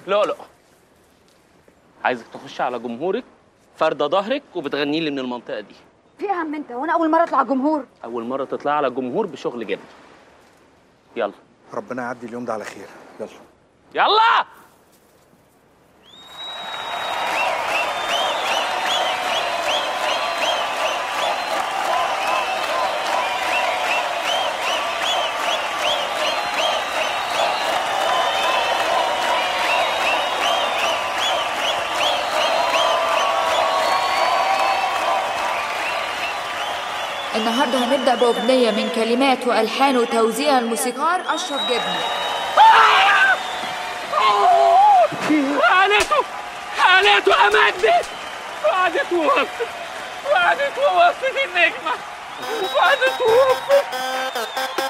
لؤلؤ عايزك تخش على جمهورك فردة ظهرك وبتغني لي من المنطقة دي في إيه يا عم انت وانا اول مره اطلع جمهور أول مرة تطلع على جمهور بشغل جد يلا ربنا يعدي اليوم ده على خير يلا يلا النهارده هنبدأ بأغنية من كلمات وألحان وتوزيع الموسيقار أشرف جبني حالته حالته أمجدي وقعدت ووقفت وقعدت ووقفت النجمة وقعدت ووقفت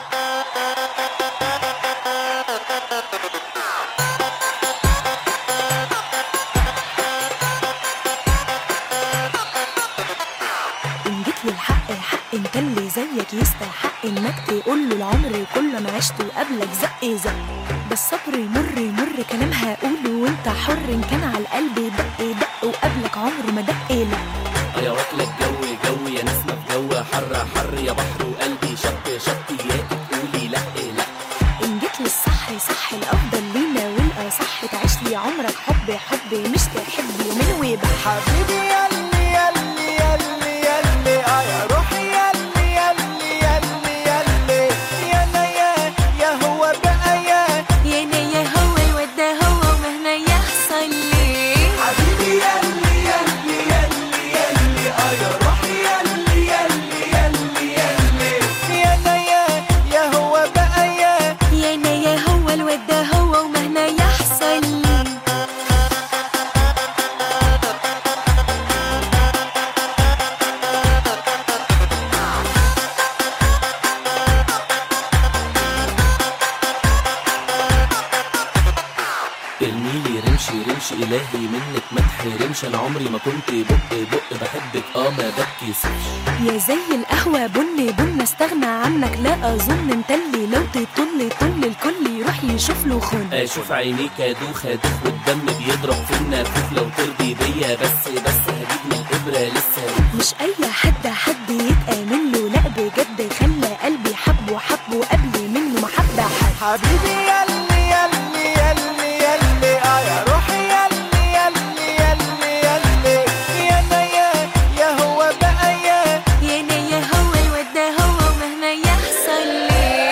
إن جيت للحق الحق انت اللي زيك يستحق انك تقول له العمر كله ما عشته قبلك زق زق ده الصبر مر مر كلام هقوله وانت حر ان كان على القلب دق دق وقبلك عمره ما دق لا يا واكلة الجو جو يا نسمة في جو حر حر يا بحر وقلبي شط شط يا تقولي لا لا ان جيت للصح صح الافضل لينا والاصح تعيش لي عمرك حب حب مش تحب يومين ويبقى حبيبي يلي يلي يلي يلي اه يا روحي يلي يلي يلي يلي يا انا يا يا هو بقى يا يا انا يا هو الواد ده هو ومهما يحصل لي حبيبي يلي يلي يلي يلي اه يا روحي يلي يلي يلي يلي يا انا يا يا هو بقى يا يا انا يا هو الواد ده هو ومهما يحصل لي ارميلي رمشي رمشي الهي منك ما تحرمش انا عمري ما كنت بق بق بحبك اه ما بتكسفش يا زي القهوة بن بن استغنى عنك لا اظن انت اللي لو تطل طل الكل يروح يشوف له خن اشوف عينيك ادوخ ادوخ والدم بيضرب في النافوخ لو ترضي بيا بس بس هجيب من الابره لسه مش اي حد حد يتآمن له لا بجد خلى قلبي حبه حبه قبل منه محبة حد حبيبي يلي يلي يلي يلي اه يا روحي يلي يلي يلي يلي يا انا يا يا هو بقى يا يا انا يا هو الواد ده هو ومهما يحصل لي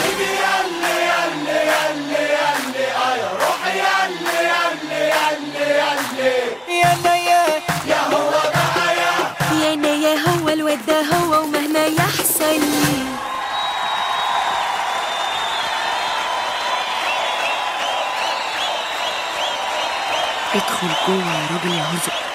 يا انا يا يا هو بقى يا يا انا يا هو الواد ده هو ومهما يحصل لي ادخل جوه يا راجل يا هزق